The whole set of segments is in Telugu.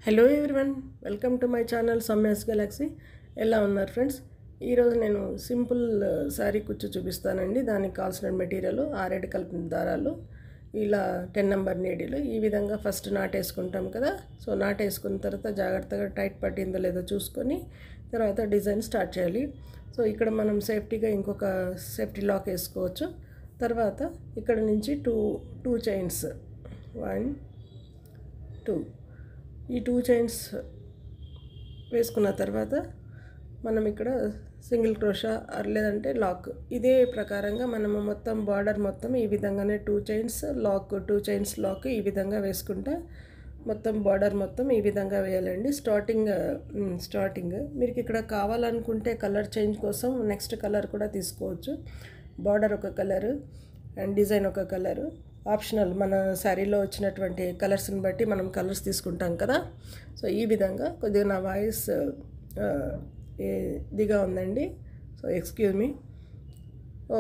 hello everyone welcome to my channel సమ్యాస్ గెలాక్సీ ఎలా ఉన్నారు ఫ్రెండ్స్ ఈరోజు నేను సింపుల్ శారీ కుచ్చు చూపిస్తానండి దానికి కావాల్సిన మెటీరియల్ ఆరేడు కలిపిన దారాలు ఇలా టెన్ నెంబర్ నీడిలు ఈ విధంగా ఫస్ట్ నాటేసుకుంటాం కదా సో నాటేసుకున్న తర్వాత జాగ్రత్తగా టైట్ పట్టిందో లేదో చూసుకొని తర్వాత డిజైన్ స్టార్ట్ చేయాలి సో ఇక్కడ మనం సేఫ్టీగా ఇంకొక సేఫ్టీ లాక్ వేసుకోవచ్చు తర్వాత ఇక్కడ నుంచి two two chains one two ఈ టూ చైన్స్ వేసుకున్న తర్వాత మనం ఇక్కడ సింగిల్ క్రోషా లేదంటే లాక్ ఇదే ప్రకారంగా మనము మొత్తం బార్డర్ మొత్తం ఈ విధంగానే two chains lock two chains lock ఈ విధంగా వేసుకుంటా మొత్తం బార్డర్ మొత్తం ఈ విధంగా వేయాలండి స్టార్టింగ్ మ్, స్టార్టింగ్ మీకు ఇక్కడ కావాలనుకుంటే కలర్ చేంజ్ కోసం నెక్స్ట్ కలర్ కూడా తీసుకోవచ్చు బార్డర్ ఒక కలరు అండ్ డిజైన్ ఒక కలరు ఆప్షనల్ మన శారీలో వచ్చినటువంటి కలర్స్ని బట్టి మనం కలర్స్ తీసుకుంటాం కదా సో ఈ విధంగా కొద్దిగా నా వాయిస్ ఆ, ఏ- ఇదిగా ఉందండి సో ఎక్స్క్యూజ్ మీ ఓ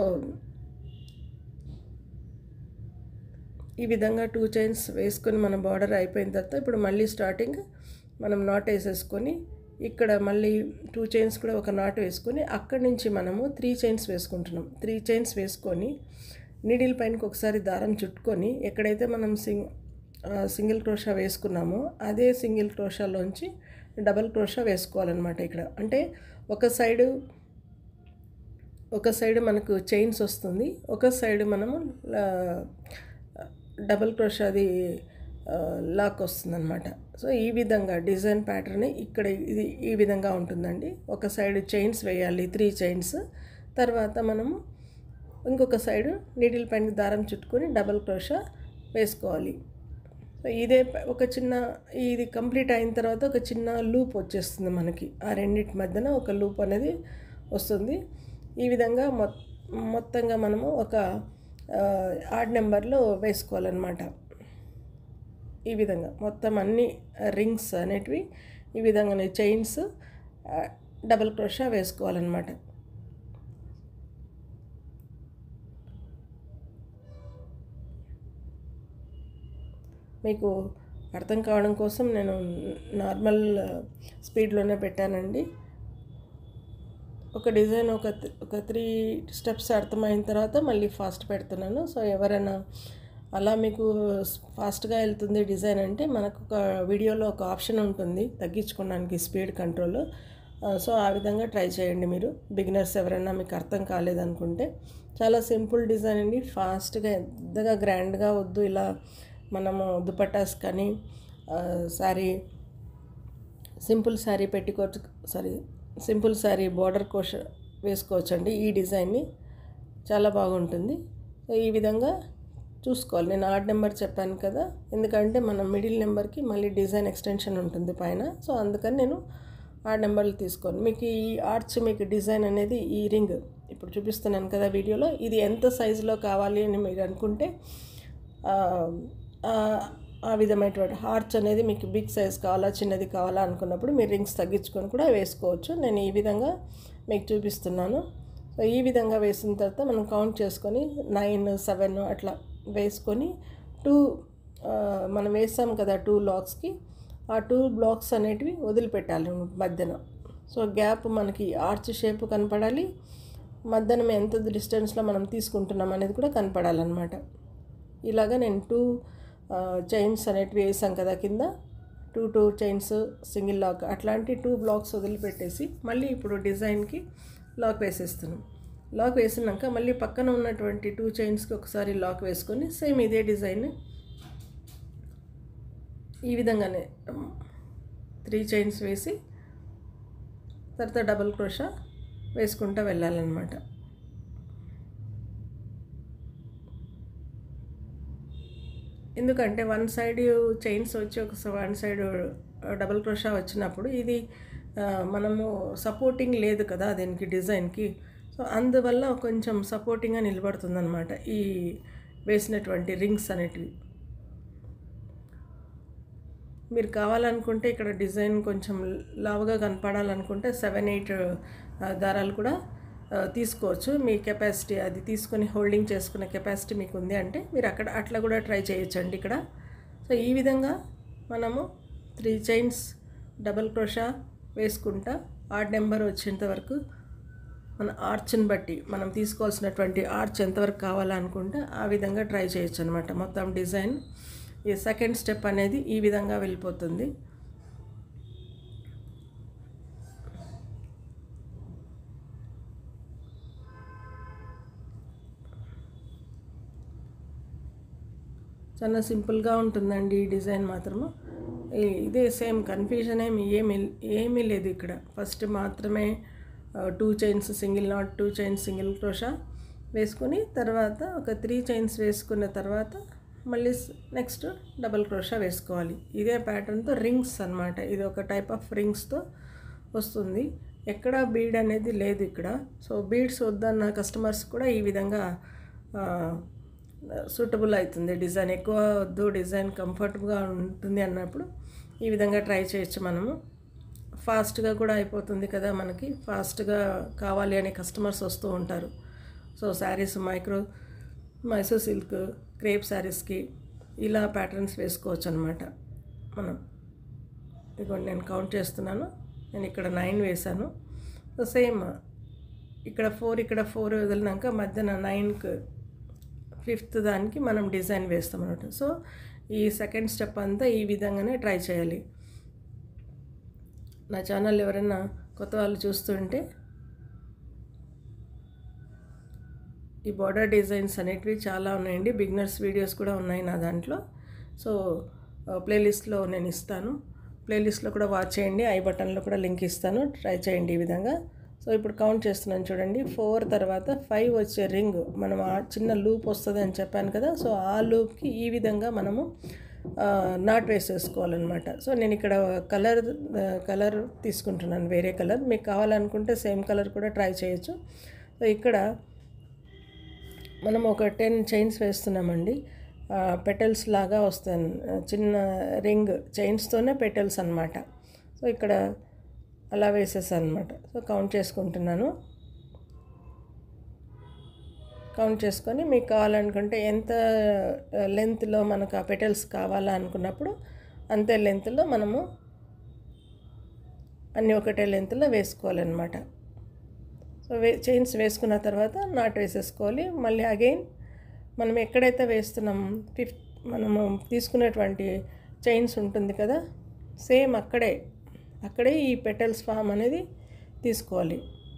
ఈ విధంగా టూ చైన్స్ వేసుకొని మన బార్డర్ అయిపోయిన తర్వాత ఇప్పుడు మళ్ళీ స్టార్టింగ్ మనం నాట్ వేసేసుకొని ఇక్కడ మళ్ళీ టూ చైన్స్ కూడా ఒక నాట్ వేసుకొని అక్కడి నుంచి మనము త్రీ చైన్స్ వేసుకుంటున్నాం త్రీ చైన్స్ వేసుకొని నీడిల్ పైనకి ఒకసారి దారం చుట్టుకొని ఎక్కడైతే మనం సింగ్ సింగిల్ క్రోషా వేసుకున్నామో అదే సింగిల్ క్రోషాలోంచి డబల్ క్రోషా వేసుకోవాలన్నమాట ఇక్కడ అంటే ఒక సైడు ఒక సైడ్ మనకు చైన్స్ వస్తుంది ఒక సైడ్ మనము ఆ, డబుల్ క్రోషాది ఆ, లాక్ వస్తుంది అనమాట సో ఈ విధంగా డిజైన్ ప్యాటర్న్ ఇక్కడ ఇది ఈ విధంగా ఉంటుందండి ఒక సైడ్ చైన్స్ వేయాలి త్రీ చైన్స్ తర్వాత మనము ఇంకొక సైడ్ నీడిల్ పైన దారం చుట్టుకొని డబుల్ క్రోషా వేసుకోవాలి సో ఇదే ప- ఒక చిన్న ఇది కంప్లీట్ అయిన తర్వాత ఒక చిన్న లూప్ వచ్చేస్తుంది మనకి ఆ రెండింటి మధ్యన ఒక లూప్ అనేది వస్తుంది ఈ విధంగా మొ మొత్తంగా మనము ఒక ఆడ్ నెంబర్లో వేసుకోవాలన్నమాట ఈ విధంగా మొత్తం అన్ని రింగ్స్ అనేటివి ఈ విధంగానే చైన్స్ డబల్ క్రోషా వేసుకోవాలన్నమాట మీకు అర్థం కావడం కోసం నేను నార్మల్ స్పీడ్లోనే పెట్టానండి ఒక డిజైన్ ఒక th- ఒక త్రీ స్టెప్స్ అర్థమైన తర్వాత మళ్ళీ ఫాస్ట్ పెడుతున్నాను సో ఎవరైనా అలా మీకు ఫాస్ట్గా వెళ్తుంది డిజైన్ అంటే మనకు ఒక వీడియోలో ఒక ఆప్షన్ ఉంటుంది తగ్గించుకోవడానికి స్పీడ్ కంట్రోల్ సో ఆ విధంగా ట్రై చేయండి మీరు బిగినర్స్ ఎవరైనా మీకు అర్థం కాలేదనుకుంటే చాలా సింపుల్ డిజైన్ అండి ఫాస్ట్గా ఎంతగా గ్రాండ్గా వద్దు ఇలా మనము దుపట్టాస్ కానీ శారీ సింపుల్ శారీ పెట్టుకోవచ్చు sari simple sari border crochet వేసుకోవచ్చండి ఈ డిజైన్ని చాలా బాగుంటుంది సో ఈ విధంగా చూసుకోవాలి నేను ఆర్డ్ నెంబర్ చెప్పాను కదా ఎందుకంటే మన మిడిల్ నెంబర్కి మళ్ళీ డిజైన్ ఎక్స్టెన్షన్ ఉంటుంది పైన సో అందుకని నేను ఆర్డ్ నెంబర్లు తీసుకోను మీకు ఈ ఆర్చ్ మీకు డిజైన్ అనేది ఈ రింగ్ ఇప్పుడు చూపిస్తున్నాను కదా వీడియోలో ఇది ఎంత సైజులో కావాలి అని మీరు అనుకుంటే ఆ, ఆ, ఆ విధమైనటువంటి హార్చ్ అనేది మీకు బిగ్ సైజ్ కావాలా చిన్నది కావాలా అనుకున్నప్పుడు మీరు రింగ్స్ తగ్గించుకొని కూడా వేసుకోవచ్చు నేను ఈ విధంగా మీకు చూపిస్తున్నాను సో ఈ విధంగా వేసిన తర్వాత మనం కౌంట్ చేసుకొని నైన్ సెవెన్ అట్లా వేసుకొని టూ మనం వేసాం కదా టూ లాక్స్కి ఆ టూ బ్లాక్స్ అనేటివి వదిలిపెట్టాలి మధ్యన సో గ్యాప్ మనకి ఆర్చ్ షేప్ కనపడాలి మధ్యన ఎంత డిస్టెన్స్లో మనం తీసుకుంటున్నాం అనేది కూడా కనపడాలన్నమాట ఇలాగా నేను టూ చైన్స్ అనేటివి వేసాం కదా కింద two two chains single lock అట్లాంటి టూ బ్లాక్స్ వదిలిపెట్టేసి మళ్ళీ ఇప్పుడు డిజైన్కి లాక్ వేసేస్తున్నాం లాక్ వేసినాక మళ్ళీ పక్కన ఉన్నటువంటి టూ చైన్స్కి ఒకసారి లాక్ వేసుకొని సేమ్ ఇదే డిజైన్ ఈ విధంగానే త్రీ చైన్స్ వేసి తర్వాత డబుల్ క్రోషా వేసుకుంటూ వెళ్ళాలన్నమాట ఎందుకంటే వన్ సైడ్ చైన్స్ వచ్చి ఒక వన్ సైడ్ డబుల్ క్రోషా వచ్చినప్పుడు ఇది ఆ, మనము సపోర్టింగ్ లేదు కదా దీనికి డిజైన్కి సో అందువల్ల కొంచెం సపోర్టింగ్గా నిలబడుతుంది అనమాట ఈ వేసినటువంటి రింగ్స్ అనేటివి మీరు కావాలనుకుంటే ఇక్కడ డిజైన్ కొంచెం లావుగా కనపడాలనుకుంటే సెవెన్ ఎయిట్ దారాలు కూడా ఆ, తీసుకోవచ్చు మీ కెపాసిటీ అది తీసుకొని హోల్డింగ్ చేసుకునే కెపాసిటీ మీకు ఉంది అంటే మీరు అక్కడ అట్లా కూడా ట్రై చేయొచ్చండి ఇక్కడ సో ఈ విధంగా మనము త్రీ చైన్స్ డబల్ క్రోషా వేసుకుంటా ఆడ్ నెంబర్ వచ్చేంత వరకు మన ఆర్చ్ని బట్టి మనం తీసుకోవాల్సినటువంటి ఆర్చ్ ఎంతవరకు కావాలనుకుంటే ఆ విధంగా ట్రై చేయొచ్చు అనమాట మొత్తం డిజైన్ ఈ సెకండ్ స్టెప్ అనేది ఈ విధంగా వెళ్ళిపోతుంది చాలా సింపుల్గా ఉంటుందండి ఈ డిజైన్ మాత్రము ఈ- ఇదే సేమ్ కన్ఫ్యూజన్ ఏమి ఏమి ఏమీ లేదు ఇక్కడ ఫస్ట్ మాత్రమే two chains single knot two chains single crochet వేసుకొని తర్వాత ఒక త్రీ చైన్స్ వేసుకున్న తర్వాత మళ్ళీ నెక్స్ట్ డబల్ క్రోషా వేసుకోవాలి ఇదే ప్యాటర్న్తో రింగ్స్ అన్నమాట ఇది ఒక టైప్ ఆఫ్ రింగ్స్తో వస్తుంది ఎక్కడ బీడ్ అనేది లేదు ఇక్కడ సో బీడ్స్ వద్దన్న కస్టమర్స్ కూడా ఈ విధంగా సూటబుల్ అవుతుంది డిజైన్ ఎక్కువ వద్దు డిజైన్ కంఫర్టబుల్గా ఉంటుంది అన్నప్పుడు ఈ విధంగా ట్రై చేయొచ్చు మనము ఫాస్ట్గా కూడా అయిపోతుంది కదా మనకి ఫాస్ట్గా కావాలి అనే కస్టమర్స్ వస్తూ ఉంటారు so saris micro Mysore silk crepe శారీస్కి ఇలా ప్యాటర్న్స్ వేసుకోవచ్చు అనమాట మనం ఇదిగోండి నేను కౌంట్ చేస్తున్నాను నేను ఇక్కడ నైన్ వేశాను సో సేమ్ ఇక్కడ ఫోర్ ఇక్కడ ఫోర్ వదిలినాక మధ్యన నైన్కి ఫిఫ్త్ దానికి మనం డిజైన్ వేస్తాం అన్నమాట సో ఈ సెకండ్ స్టెప్ అంతా ఈ విధంగానే ట్రై చేయాలి నా ఛానల్ ఎవరైనా కొత్త వాళ్ళు చూస్తుంటే ఈ బార్డర్ డిజైన్స్ అనేటివి చాలా ఉన్నాయండి బిగినర్స్ వీడియోస్ కూడా ఉన్నాయి నా దాంట్లో సో ప్లేలిస్ట్లో నేను ఇస్తాను ప్లేలిస్ట్లో కూడా వాచ్ చేయండి ఐ బటన్లో కూడా లింక్ ఇస్తాను ట్రై చేయండి ఈ విధంగా సో ఇప్పుడు కౌంట్ చేస్తున్నాను చూడండి ఫోర్ తర్వాత ఫైవ్ వచ్చే రింగ్ మనం ఆ చిన్న లూప్ వస్తుంది అని చెప్పాను కదా సో ఆ లూప్కి ఈ విధంగా మనము ఆ, నాట్ వేసేసుకోవాలన్నమాట సో నేను ఇక్కడ కలర్ కలర్ తీసుకుంటున్నాను వేరే కలర్ మీకు కావాలనుకుంటే సేమ్ కలర్ కూడా ట్రై చేయొచ్చు సో ఇక్కడ మనం ఒక టెన్ చైన్స్ వేస్తున్నామండి పెటల్స్ లాగా వస్తాయి చిన్న రింగ్ చైన్స్తోనే పెటల్స్ అనమాట సో ఇక్కడ అలా వేసేసాను అనమాట సో కౌంట్ చేసుకుంటున్నాను కౌంట్ చేసుకొని మీకు కావాలనుకుంటే ఎంత లెంత్లో మనకు ఆ పెటల్స్ కావాలా అనుకున్నప్పుడు అంతే లెంత్లో మనము అన్నీ ఒకటే లెంత్లో వేసుకోవాలన్నమాట సో వే చైన్స్ వేసుకున్న తర్వాత నాట్ వేసేసుకోవాలి మళ్ళీ అగైన్ మనం ఎక్కడైతే వేస్తున్నాం ఫిఫ్త్ మనము తీసుకునేటువంటి చైన్స్ ఉంటుంది కదా సేమ్ అక్కడే అక్కడే ఈ పెటల్స్ ఫామ్ అనేది తీసుకోవాలి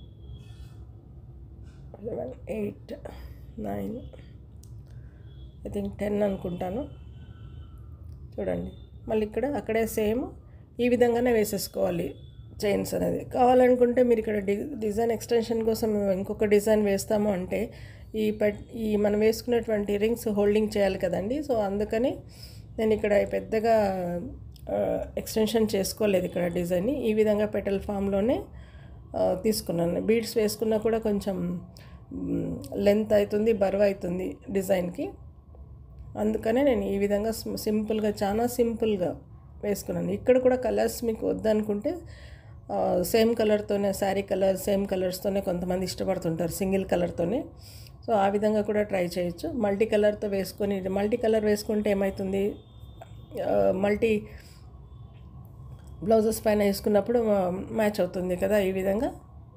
seven eight nine I think ten అనుకుంటాను చూడండి మళ్ళీ ఇక్కడ అక్కడే సేమ్ ఈ విధంగానే వేసేసుకోవాలి చైన్స్ అనేది కావాలనుకుంటే మీరు ఇక్కడ డి డిజైన్ ఎక్స్టెన్షన్ కోసం ఇంకొక డిజైన్ వేస్తాము అంటే ఈ పెట్ ఈ మనం వేసుకున్నటువంటి రింగ్స్ హోల్డింగ్ చేయాలి కదండి సో అందుకని నేను ఇక్కడ పెద్దగా ఎక్స్టెన్షన్ చేసుకోలేదు ఇక్కడ డిజైన్ని ఈ విధంగా పెటల్ ఫామ్లోనే తీసుకున్నాను బీడ్స్ వేసుకున్నా కూడా కొంచెం లెంత్ అవుతుంది బరువు అవుతుంది డిజైన్కి అందుకనే నేను ఈ విధంగా sim- సింపుల్గా చాలా సింపుల్గా వేసుకున్నాను ఇక్కడ కూడా కలర్స్ మీకు వద్దనుకుంటే సేమ్ కలర్తోనే శారీ కలర్ సేమ్ కలర్స్తోనే కొంతమంది ఇష్టపడుతుంటారు సింగిల్ కలర్తోనే సో ఆ విధంగా కూడా ట్రై చేయొచ్చు మల్టీ కలర్తో వేసుకొని మల్టీ కలర్ వేసుకుంటే ఏమవుతుంది మల్టీ బ్లౌజెస్ పైన వేసుకున్నప్పుడు మ్యాచ్ అవుతుంది కదా ఈ విధంగా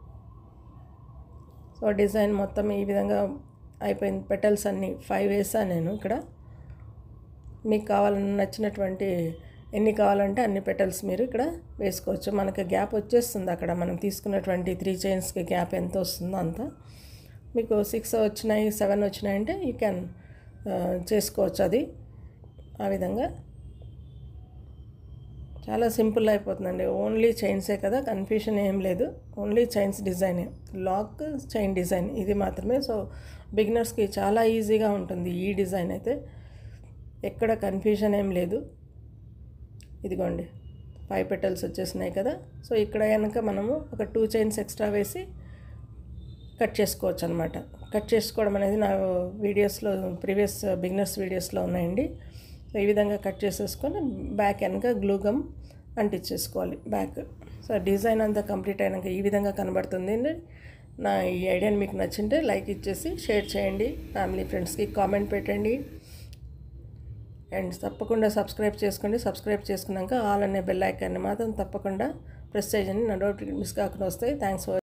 సో డిజైన్ మొత్తం ఈ విధంగా అయిపోయింది పెటల్స్ అన్నీ ఫైవ్ వేసాను నేను ఇక్కడ మీకు కావాలని నచ్చినటువంటి ఎన్ని కావాలంటే అన్ని పెటల్స్ మీరు ఇక్కడ వేసుకోవచ్చు మనకి గ్యాప్ వచ్చేస్తుంది అక్కడ మనం తీసుకున్నటువంటి త్రీ చైన్స్కి గ్యాప్ ఎంత వస్తుందో అంత మీకు సిక్స్ వచ్చినాయి సెవెన్ వచ్చినాయి అంటే యూ క్యాన్ చేసుకోవచ్చు అది ఆ విధంగా చాలా సింపుల్ అయిపోతుందండి ఓన్లీ చైన్సే కదా కన్ఫ్యూషన్ ఏం లేదు ఓన్లీ చైన్స్ డిజైనే లాక్ చైన్ డిజైన్ ఇది మాత్రమే సో బిగినర్స్కి చాలా ఈజీగా ఉంటుంది ఈ డిజైన్ అయితే ఎక్కడ కన్ఫ్యూషన్ ఏం లేదు ఇదిగోండి ఫైవ్ పెటల్స్ వచ్చేసినాయి కదా సో ఇక్కడ కనుక మనము ఒక టూ చైన్స్ ఎక్స్ట్రా వేసి కట్ చేసుకోవచ్చు అనమాట కట్ చేసుకోవడం అనేది నా వీడియోస్లో ప్రీవియస్ బిగినర్స్ వీడియోస్లో ఉన్నాయండి సో ఈ విధంగా కట్ చేసేసుకొని బ్యాక్ వెనక గ్లూగమ్ అంటించేసుకోవాలి బ్యాక్ సో డిజైన్ అంతా కంప్లీట్ అయినాక ఈ విధంగా కనబడుతుంది అండి నా ఈ ఐడియాని మీకు నచ్చింటే లైక్ ఇచ్చేసి షేర్ చేయండి ఫ్యామిలీ ఫ్రెండ్స్కి కామెంట్ పెట్టండి అండ్ తప్పకుండా సబ్స్క్రైబ్ చేసుకోండి సబ్స్క్రైబ్ చేసుకున్నాక ఆల్ అనే బెల్ ఐకాన్ని మాత్రం తప్పకుండా ప్రెస్ చేయండి నా నోటిఫికేషన్ మిస్ కాకుండా వస్తాయి థ్యాంక్స్ ఫర్